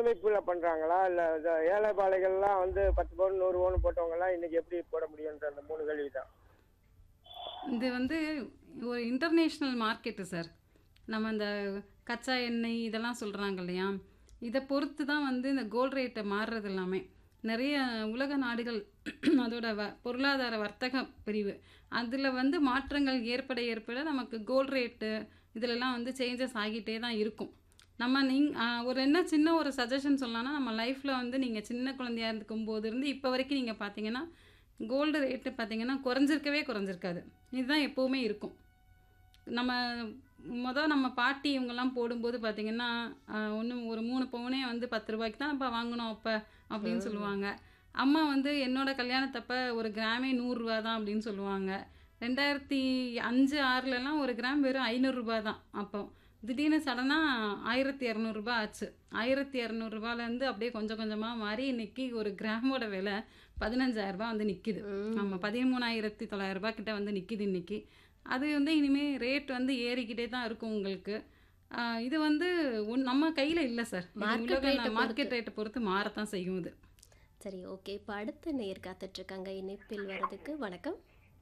சேமிப்புல பண்றாங்களா இல்ல இந்த ஏழை பாலைகள்லாம் வந்து பத்து பவுன் நூறு பவுன் போட்டவங்க எல்லாம் இன்னைக்கு எப்படி போட முடியுன்ற அந்த மூணு கேள்வி தான் இது வந்து ஒரு இன்டர்நேஷ்னல் மார்க்கெட்டு சார் நம்ம இந்த கச்சா எண்ணெய் இதெல்லாம் சொல்கிறாங்க இல்லையா இதை பொறுத்து தான் வந்து இந்த கோல்ட் ரேட்டை மாறுறது எல்லாமே நிறைய உலக நாடுகள் அதோட வ பொருளாதார வர்த்தக பிரிவு அதில் வந்து மாற்றங்கள் ஏற்பட ஏற்பட நமக்கு கோல்ட் ரேட்டு இதிலெல்லாம் வந்து சேஞ்சஸ் ஆகிட்டே தான் இருக்கும் நம்ம நீங் ஆ, ஒரு என்ன சின்ன ஒரு சஜஷன் சொல்லலாம்னா நம்ம லைஃப்பில் வந்து நீங்கள் சின்ன குழந்தையா இருக்கும் போது இருந்து இப்போ வரைக்கும் நீங்கள் பார்த்தீங்கன்னா கோல்டு ரேட்டு பார்த்தீங்கன்னா குறைஞ்சிருக்கவே குறைஞ்சிருக்காது இதுதான் எப்போவுமே இருக்கும் நம்ம மொதல் நம்ம பாட்டி இவங்கெல்லாம் போடும்போது பார்த்தீங்கன்னா ஒன்று ஒரு மூணு பவுனே வந்து பத்து ரூபாய்க்கு தான் அப்போ வாங்கினோம் அப்போ அப்படின்னு சொல்லுவாங்க அம்மா வந்து என்னோட கல்யாணத்தப்ப ஒரு கிராமே நூறுரூவா தான் அப்படின்னு சொல்லுவாங்க ரெண்டாயிரத்தி அஞ்சு ஆறுலலாம் ஒரு கிராம் வெறும் ஐநூறுரூபா தான் அப்போ திடீர்னு சடனாக ஆயிரத்தி இரநூறுபா ஆச்சு ஆயிரத்தி இரநூறுபாலேருந்து அப்படியே கொஞ்சம் கொஞ்சமாக மாறி இன்னைக்கு ஒரு கிராமோட விலை பதினஞ்சாயிரரூபா வந்து நிற்கிது ஆமாம் பதிமூணாயிரத்தி தொள்ளாயிரரூபா கிட்ட வந்து நிற்கிது இன்னைக்கு அது வந்து இனிமேல் ரேட் வந்து ஏறிக்கிட்டே தான் இருக்கும் உங்களுக்கு ஆஹ் இது வந்து ஒன் நம்ம கையில் இல்லை சார் Market rate அ மார்க்கெட் ரேட்டை பொறுத்து மாறத்தான் செய்யும் இது சரி ஓகே இப்போ அடுத்த நேர் காத்துட்டு இருக்காங்க இணைப்பில் வர்றதுக்கு வணக்கம்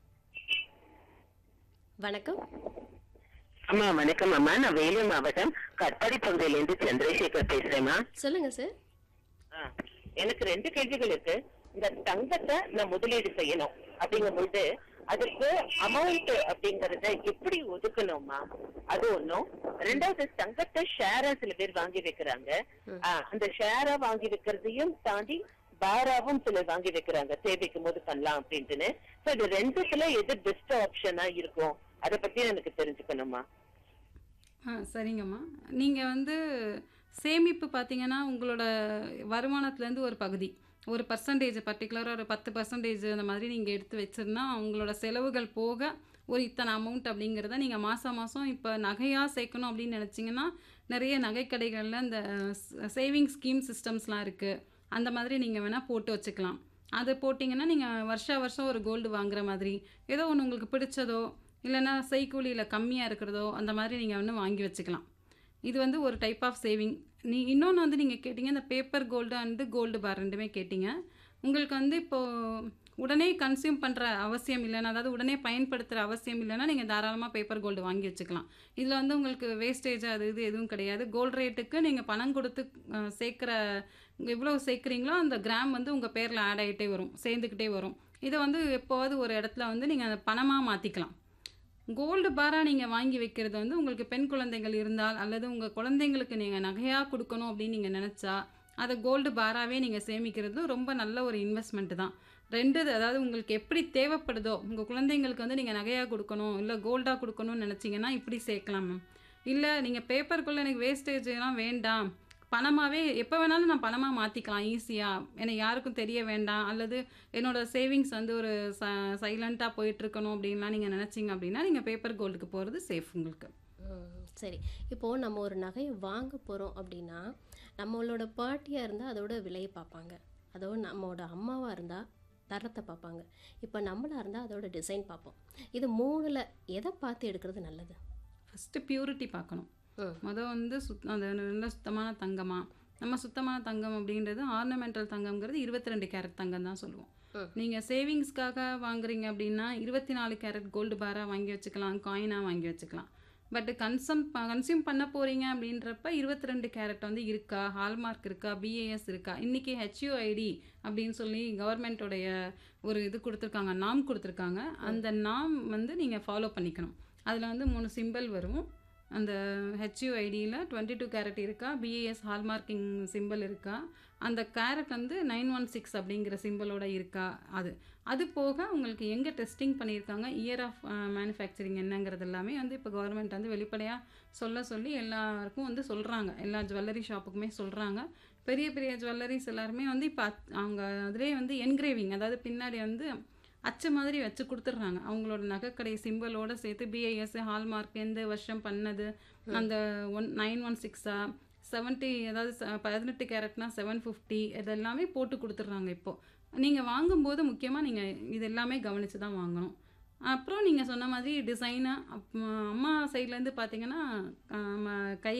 வணக்கம் அம்மா வணக்கம் அம்மா நான் வேலூர் மாவட்டம் கட்பாடி பகுதியிலேருந்து சந்திரசேகர் பேசுறேம்மா சொல்லுங்க சார் ஆ, எனக்கு ரெண்டு கேள்விகள் இருக்கு இந்த தங்கத்தை நான் முதலீடு செய்யணும் அப்படிங்கும்போது அதுக்கு அமௌண்ட் அப்படிங்கறத எப்படி ஒதுக்கணுமா அது ஒண்ணும் ரெண்டாவது தங்கத்தை ஷேரா சில பேர் வாங்கி வைக்கிறாங்க ஆ, அந்த ஷேரா வாங்கி வைக்கிறதையும் தாண்டி பாராவும் சிலர் வாங்கி வைக்கிறாங்க தேவைக்கும் போது பண்ணலாம் அப்படின்ட்டுன்னு சோ இது ரெண்டுத்துல எது பெஸ்ட் ஆப்ஷனா இருக்கும் அதை பத்தி எனக்கு தெரிஞ்சுக்கணுமா ஆ சரிங்கம்மா நீங்கள் வந்து சேமிப்பு பார்த்தீங்கன்னா உங்களோட வருமானத்துலேருந்து ஒரு பகுதி ஒரு பர்சன்டேஜ் பர்டிகுலராக ஒரு பத்து பர்சன்டேஜ் அந்த மாதிரி நீங்கள் எடுத்து வச்சிருந்தா உங்களோட செலவுகள் போக ஒரு இத்தனை அமௌண்ட் அப்படிங்கிறத நீங்கள் மாதம் மாதம் இப்போ நகையாக சேர்க்கணும் அப்படின்னு நினச்சிங்கன்னா நிறைய நகைக்கடைகளில் இந்த சேவிங் ஸ்கீம் சிஸ்டம்ஸ்லாம் இருக்குது அந்த மாதிரி நீங்கள் வேணால் போட்டு வச்சுக்கலாம் அது போட்டிங்கன்னா நீங்கள் வருஷா வருஷம் ஒரு கோல்டு வாங்குற மாதிரி ஏதோ ஒன்று உங்களுக்கு பிடிச்சதோ இல்லைன்னா செய்கூலியில் கம்மியாக இருக்கிறதோ அந்த மாதிரி நீங்கள் வந்து வாங்கி வச்சுக்கலாம் இது வந்து ஒரு டைப் ஆஃப் சேவிங் நீ இன்னொன்று வந்து நீங்கள் கேட்டிங்க இந்த paper gold and gold bar ரெண்டுமே கேட்டிங்க உங்களுக்கு வந்து இப்போது உடனே கன்சியூம் பண்ணுற அவசியம் இல்லைன்னா அதாவது உடனே பயன்படுத்துகிற அவசியம் இல்லைன்னா நீங்கள் தாராளமாக பேப்பர் கோல்டு வாங்கி வச்சுக்கலாம் இதில் வந்து உங்களுக்கு வேஸ்டேஜ் அது இது எதுவும் கிடையாது கோல்டு ரேட்டுக்கு நீங்கள் பணம் கொடுத்து அஹ், சேர்க்குற எவ்வளோ சேர்க்குறீங்களோ அந்த கிராம் வந்து உங்கள் பேரில் ஆட் ஆகிட்டே வரும் சேர்ந்துக்கிட்டே வரும் இதை வந்து எப்போவாது ஒரு இடத்துல வந்து நீங்கள் அதை பணமாக மாற்றிக்கலாம் கோல்டு பாராக நீங்கள் வாங்கி வைக்கிறது வந்து உங்களுக்கு பெண் குழந்தைகள் இருந்தால் அல்லது உங்கள் குழந்தைங்களுக்கு நீங்கள் நகையாக கொடுக்கணும் அப்படின்னு நீங்கள் நினச்சா அதை கோல்டு பாராவே நீங்கள் சேமிக்கிறது ரொம்ப நல்ல ஒரு இன்வெஸ்ட்மெண்ட் தான் ரெண்டு அதாவது உங்களுக்கு எப்படி தேவைப்படுதோ உங்கள் குழந்தைங்களுக்கு வந்து நீங்கள் நகையாக கொடுக்கணும் இல்லை கோல்டாக கொடுக்கணும்னு நினச்சிங்கன்னா இப்படி சேர்க்கலாம் மேம் இல்லை நீங்கள் பேப்பருக்குள்ளே எனக்கு வேஸ்டேஜ் எல்லாம் வேண்டாம் பணமாகவே எப்போ வேணாலும் நான் பணமாக மாற்றிக்கலாம் ஈஸியாக எனக்கு யாருக்கும் தெரிய வேண்டாம் அல்லது என்னோட சேவிங்ஸ் வந்து ஒரு ச சைலண்ட்டாக போயிட்டுருக்கணும் அப்படின்லாம் நீங்கள் நினச்சிங்க அப்படின்னா நீங்கள் பேப்பர் கோல்டுக்கு போகிறது சேஃப் உங்களுக்கு ம், சரி இப்போது நம்ம ஒரு நகையை வாங்க போகிறோம் அப்படின்னா நம்மளோட பாட்டியாக இருந்தால் அதோட விலையை பார்ப்பாங்க அதோட நம்மளோட அம்மாவாக இருந்தால் தரத்தை பார்ப்பாங்க இப்போ நம்மளாக இருந்தால் அதோட டிசைன் பார்ப்போம் இது மூணில் எதை பார்த்து எடுக்கிறது நல்லது ஃபஸ்ட்டு பியூரிட்டி பார்க்கணும் ம். மொதல் வந்து சுத் அந்த நல்ல சுத்தமான தங்கமா நம்ம சுத்தமான தங்கம் அப்படின்றது ஆர்னமெண்டல் தங்கம்ங்கிறது இருபத்தி ரெண்டு கேரட் தங்கம் தான் சொல்லுவோம் ம். நீங்கள் சேவிங்ஸ்க்காக வாங்குறீங்க அப்படின்னா இருபத்தி நாலு கேரட் கோல்டு பாராக வாங்கி வச்சுக்கலாம் காயினாக வாங்கி வச்சுக்கலாம் பட் கன்சம் கன்சியூம் பண்ண போகிறீங்க அப்படின்றப்ப இருபத்தி ரெண்டு கேரட் வந்து இருக்கா ஹால்மார்க் இருக்கா பிஏஎஸ் இருக்கா இன்றைக்கி ஹெச்யூஐடி அப்படின்னு சொல்லி கவர்மெண்ட்டோடைய ஒரு இது கொடுத்துருக்காங்க நாம் கொடுத்துருக்காங்க அந்த நாம் வந்து நீங்கள் ஃபாலோ பண்ணிக்கணும் அதில் வந்து மூணு சிம்பிள் வரும் அந்த ஹெச்யூஐடியில் டுவெண்ட்டி டூ கேரட் இருக்கா பிஏஎஸ் ஹால்மார்க்கிங் சிம்பிள் இருக்கா அந்த கேரட் வந்து நைன் ஒன் சிக்ஸ் அப்படிங்கிற சிம்பிளோட இருக்கா அது அது போக உங்களுக்கு எங்கே டெஸ்டிங் பண்ணியிருக்காங்க இயர் ஆஃப் மேனுஃபேக்சரிங் என்னங்கிறது எல்லாமே வந்து இப்போ கவர்மெண்ட் வந்து வெளிப்படையாக சொல்ல சொல்லி எல்லாருக்கும் வந்து சொல்கிறாங்க எல்லா ஜுவல்லரி ஷாப்புக்குமே சொல்கிறாங்க பெரிய பெரிய ஜுவல்லரிஸ் எல்லாருமே வந்து இப்போ அவங்க அதிலே வந்து என்கிரேவிங் அதாவது பின்னாடி வந்து அச்சு மாதிரி வச்சு கொடுத்துட்றாங்க அவங்களோட நகைக்கடை சிம்பிளோட சேர்த்து பிஐஎஸ் ஹால்மார்க் எந்த வருஷம் பண்ணது அந்த ஒன் நைன் ஒன் சிக்ஸா செவன்ட்டி அதாவது ச- பதினெட்டு கேரட்னா செவன் ஃபிஃப்டி இதெல்லாமே போட்டு கொடுத்துட்றாங்க இப்போது நீங்கள் வாங்கும்போது முக்கியமாக நீங்கள் இது எல்லாமே கவனித்து தான் வாங்கணும் அப்புறம் நீங்கள் சொன்ன மாதிரி டிசைனாக அம்மா சைட்லேருந்து பார்த்தீங்கன்னா கை